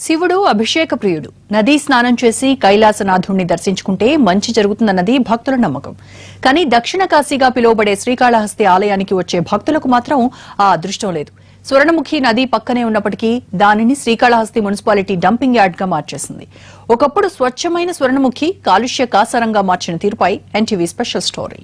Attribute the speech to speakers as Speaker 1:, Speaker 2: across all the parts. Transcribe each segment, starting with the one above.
Speaker 1: శివుడు అభిషేక ప్రియుడు నదీ స్నానం చేసి కైలాసనాథుణ్ణి దర్శించుకుంటే మంచి జరుగుతుందన్నది భక్తుల నమ్మకం కానీ దక్షిణ కాశీగా పిలువబడే శ్రీకాళహస్తి ఆలయానికి వచ్చే భక్తులకు మాత్రం ఆ అదృష్టం లేదు స్వర్ణముఖి నది పక్కనే ఉన్నప్పటికీ దానిని శ్రీకాళహస్తి మున్సిపాలిటీ డంపింగ్ యార్డ్ గా మార్చేసింది ఒకప్పుడు స్వచ్ఛమైన స్వర్ణముఖి కాలుష్య కాసారంగా మార్చిన తీరుపై ఎన్టీవీ స్పెషల్ స్టోరీ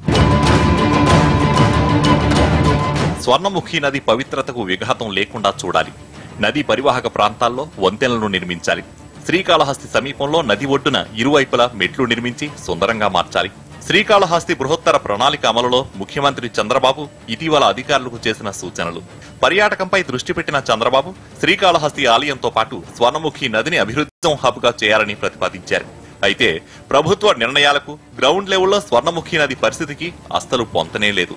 Speaker 2: స్వర్ణముఖి నది పవిత్రతకు విఘాతం లేకుండా చూడాలి నది పరివాహక ప్రాంతాల్లో వంతెనలను నిర్మించాలి శ్రీకాళహస్తి సమీపంలో నది ఒడ్డున ఇరువైపులా మెట్లు నిర్మించి సుందరంగా మార్చాలి శ్రీకాళహస్తి బృహత్తర ప్రణాళిక అమలులో ముఖ్యమంత్రి చంద్రబాబు ఇటీవల అధికారులకు చేసిన సూచనలు పర్యాటకంపై దృష్టి పెట్టిన చంద్రబాబు శ్రీకాళహస్తి ఆలయంతో పాటు స్వర్ణముఖి నదిని అభివృద్ధి హబ్ గా చేయాలని ప్రతిపాదించారు అయితే ప్రభుత్వ నిర్ణయాలకు గ్రౌండ్ లెవెల్లో స్వర్ణముఖి నది పరిస్థితికి అస్సలు పొంతనే లేదు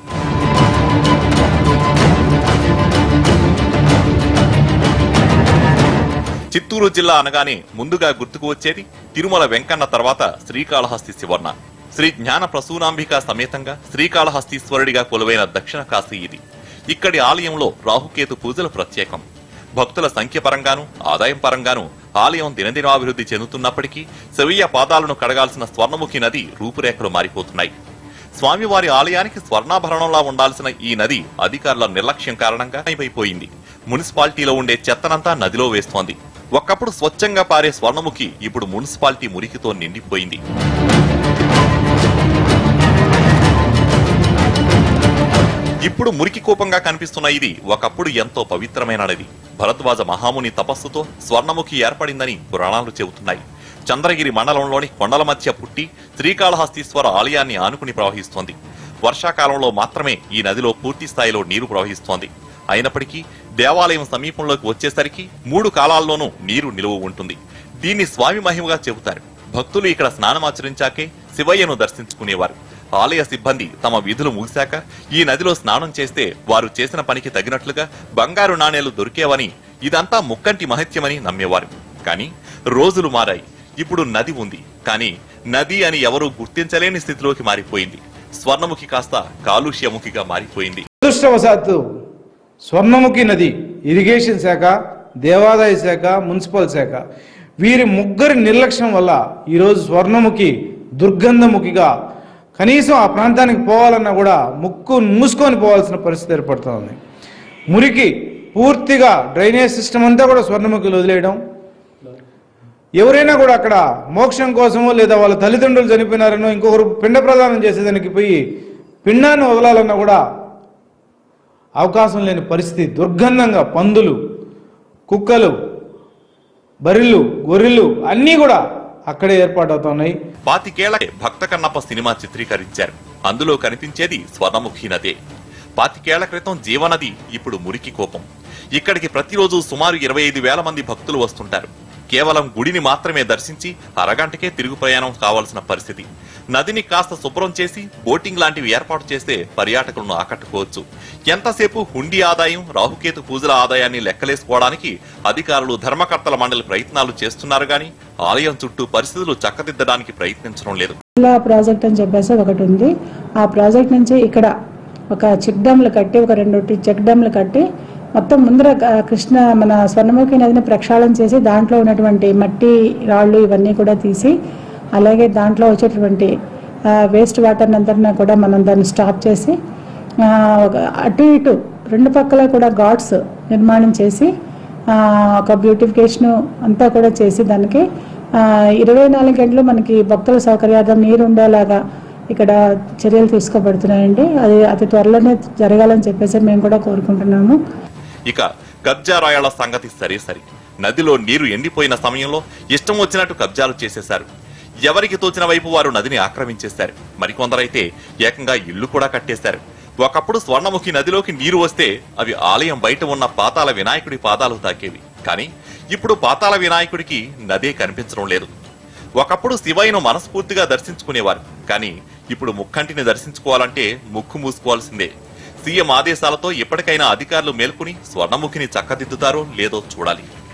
Speaker 2: చిత్తూరు జిల్లా అనగానే ముందుగా గుర్తుకు వచ్చేది తిరుమల వెంకన్న తర్వాత శ్రీకాళహస్తి శివర్ణ శ్రీ జ్ఞాన ప్రసూనాంబిక సమేతంగా శ్రీకాళహస్తీశ్వరుడిగా కొలువైన దక్షిణ కాశీ ఇది ఇక్కడి ఆలయంలో రాహుకేతు పూజలు ప్రత్యేకం భక్తుల సంఖ్య పరంగాను ఆదాయం పరంగాను ఆలయం దినదినాభివృద్ధి చెందుతున్నప్పటికీ శవీయ పాదాలను కడగాల్సిన స్వర్ణముఖి నది రూపురేఖలు మారిపోతున్నాయి స్వామివారి ఆలయానికి స్వర్ణాభరణంలా ఉండాల్సిన ఈ నది అధికారుల నిర్లక్ష్యం కారణంగా అయిపోయింది మున్సిపాలిటీలో ఉండే చెత్తనంతా నదిలో వేస్తోంది ఒకప్పుడు స్వచ్ఛంగా పారే స్వర్ణముఖి ఇప్పుడు మున్సిపాలిటీ మురికితో నిండిపోయింది ఇప్పుడు మురికి కూపంగా కనిపిస్తున్న ఇది ఒకప్పుడు ఎంతో పవిత్రమైన నది భరద్వాజ మహాముని తపస్సుతో స్వర్ణముఖి ఏర్పడిందని పురాణాలు చెబుతున్నాయి చంద్రగిరి మండలంలోని కొండల మధ్య పుట్టి శ్రీకాళహస్తీశ్వర ఆలయాన్ని ఆనుకుని ప్రవహిస్తోంది వర్షాకాలంలో మాత్రమే ఈ నదిలో పూర్తి స్థాయిలో నీరు ప్రవహిస్తోంది అయినప్పటికీ దేవాలయం సమీపంలోకి వచ్చేసరికి మూడు కాలాల్లోనూ నీరు నిలువ ఉంటుంది దీన్ని స్వామి మహిమగా చెబుతారు భక్తులు ఇక్కడ స్నానమాచరించాకే శివయ్యను దర్శించుకునేవారు ఆలయ సిబ్బంది తమ విధులు ముగిశాక ఈ నదిలో స్నానం చేస్తే వారు చేసిన పనికి తగినట్లుగా బంగారు నాణేలు దొరికేవని ఇదంతా ముక్కంటి మహత్యమని నమ్మేవారు కానీ రోజులు మారాయి ఇప్పుడు నది ఉంది కానీ నది అని ఎవరూ గుర్తించలేని స్థితిలోకి మారిపోయింది స్వర్ణముఖి కాస్త కాలుష్యముఖిగా మారిపోయింది
Speaker 3: దురదృష్టవశాత్తు స్వర్ణముఖి నది ఇరిగేషన్ శాఖ దేవాదాయ శాఖ మున్సిపల్ శాఖ వీరి ముగ్గురి నిర్లక్ష్యం వల్ల ఈరోజు స్వర్ణముఖి దుర్గంధముఖిగా కనీసం ఆ ప్రాంతానికి పోవాలన్నా కూడా ముక్కు మూసుకొని పోవాల్సిన పరిస్థితి ఏర్పడుతోంది మురికి పూర్తిగా డ్రైనేజ్ సిస్టమ్ అంతా కూడా స్వర్ణముఖిలో వదిలేయడం ఎవరైనా కూడా అక్కడ మోక్షం కోసమో లేదా వాళ్ళ తల్లిదండ్రులు చనిపోయినారనో ఇంకొకరు పిండ ప్రదానం చేసేదానికి పోయి పిండాన్ని వదలాలన్నా కూడా అవకాశం లేని పరిస్థితి దుర్గంధంగా పందులు కుక్కలు బర్రెలు గొర్రెలు అన్నీ కూడా అక్కడే ఏర్పాటవుతున్నాయి
Speaker 2: పాతికేళ్లకే భక్త కన్నప్ప సినిమా చిత్రీకరించారు అందులో కనిపించేది స్వర్ణముఖి నదే పాతికేళ్ల క్రితం జీవనది ఇప్పుడు మురికి కోపం ఇక్కడికి ప్రతిరోజు సుమారు ఇరవై ఐదు వేల మంది భక్తులు వస్తుంటారు కేవలం గుడిని మాత్రమే దర్శించి అరగంటకే తిరుగు ప్రయాణం కావాల్సిన పరిస్థితి నదిని కాస్త శుభ్రం చేసి బోటింగ్ లాంటివి ఏర్పాటు చేస్తే పర్యాటకులను ఆకట్టుకోవచ్చు ఎంతసేపు హుండీ ఆదాయం రాహుకేతు పూజల ఆదాయాన్ని లెక్కలేసుకోవడానికి అధికారులు ధర్మకర్తల మండలి ప్రయత్నాలు చేస్తున్నారు గాని ఆలయం చుట్టూ పరిస్థితులు చక్కదిద్దడానికి ప్రయత్నించడం లేదు
Speaker 4: జిల్లా ప్రాజెక్ట్ అని చెప్పేసి ఒకటి ఉంది ఆ ప్రాజెక్ట్ నుంచి ఇక్కడ ఒక చెక్ డ్యామ్లు కట్టి ఒక రెండు టి- చెక్ డ్యామ్లు కట్టి మొత్తం ముందర గ- కృష్ణ మన స్వర్ణముఖి నదిని ప్రక్షాళన చేసి దాంట్లో ఉన్నటువంటి మట్టి రాళ్ళు ఇవన్నీ కూడా తీసి అలాగే దాంట్లో వచ్చేటువంటి వేస్ట్ వాటర్ అందరినీ కూడా మనం దాన్ని స్టాప్ చేసి ఆ, ఒక అటు ఇటు రెండు పక్కల కూడా గాడ్స్ నిర్మాణం చేసి ఆ, ఒక బ్యూటిఫికేషన్ అంతా కూడా చేసి దానికి ఆ, ఇరవై నాలుగు గంటలు మనకి భక్తుల సౌకర్యార్థం నీరు ఉండేలాగా ఇక్కడ చర్యలు తీసుకోబడుతున్నాయండి అది అతి త్వరలోనే జరగాలని చెప్పేసి మేము కూడా కోరుకుంటున్నాము
Speaker 2: ఇక కబ్జా రాయాల సంగతి సరే సరి నదిలో నీరు ఎండిపోయిన సమయంలో ఇష్టం వచ్చినట్టు కబ్జాలు చేసేశారు ఎవరికి తోచిన వైపు వారు నదిని ఆక్రమించేశారు మరికొందరైతే ఏకంగా ఇల్లు కూడా కట్టేశారు ఒకప్పుడు స్వర్ణముఖి నదిలోకి నీరు వస్తే అవి ఆలయం బయట ఉన్న పాతాల వినాయకుడి పాదాలు తాకేవి కానీ ఇప్పుడు పాతాల వినాయకుడికి నదే కనిపించడం లేదు ఒకప్పుడు శివయ్యను మనస్ఫూర్తిగా దర్శించుకునేవారు కానీ ఇప్పుడు ముక్కంటిని దర్శించుకోవాలంటే ముక్కు మూసుకోవాల్సిందే సీఎం ఆదేశాలతో ఇప్పటికైనా అధికారులు మేల్కొని స్వర్ణముఖిని చక్కదిద్దుతారో లేదో చూడాలి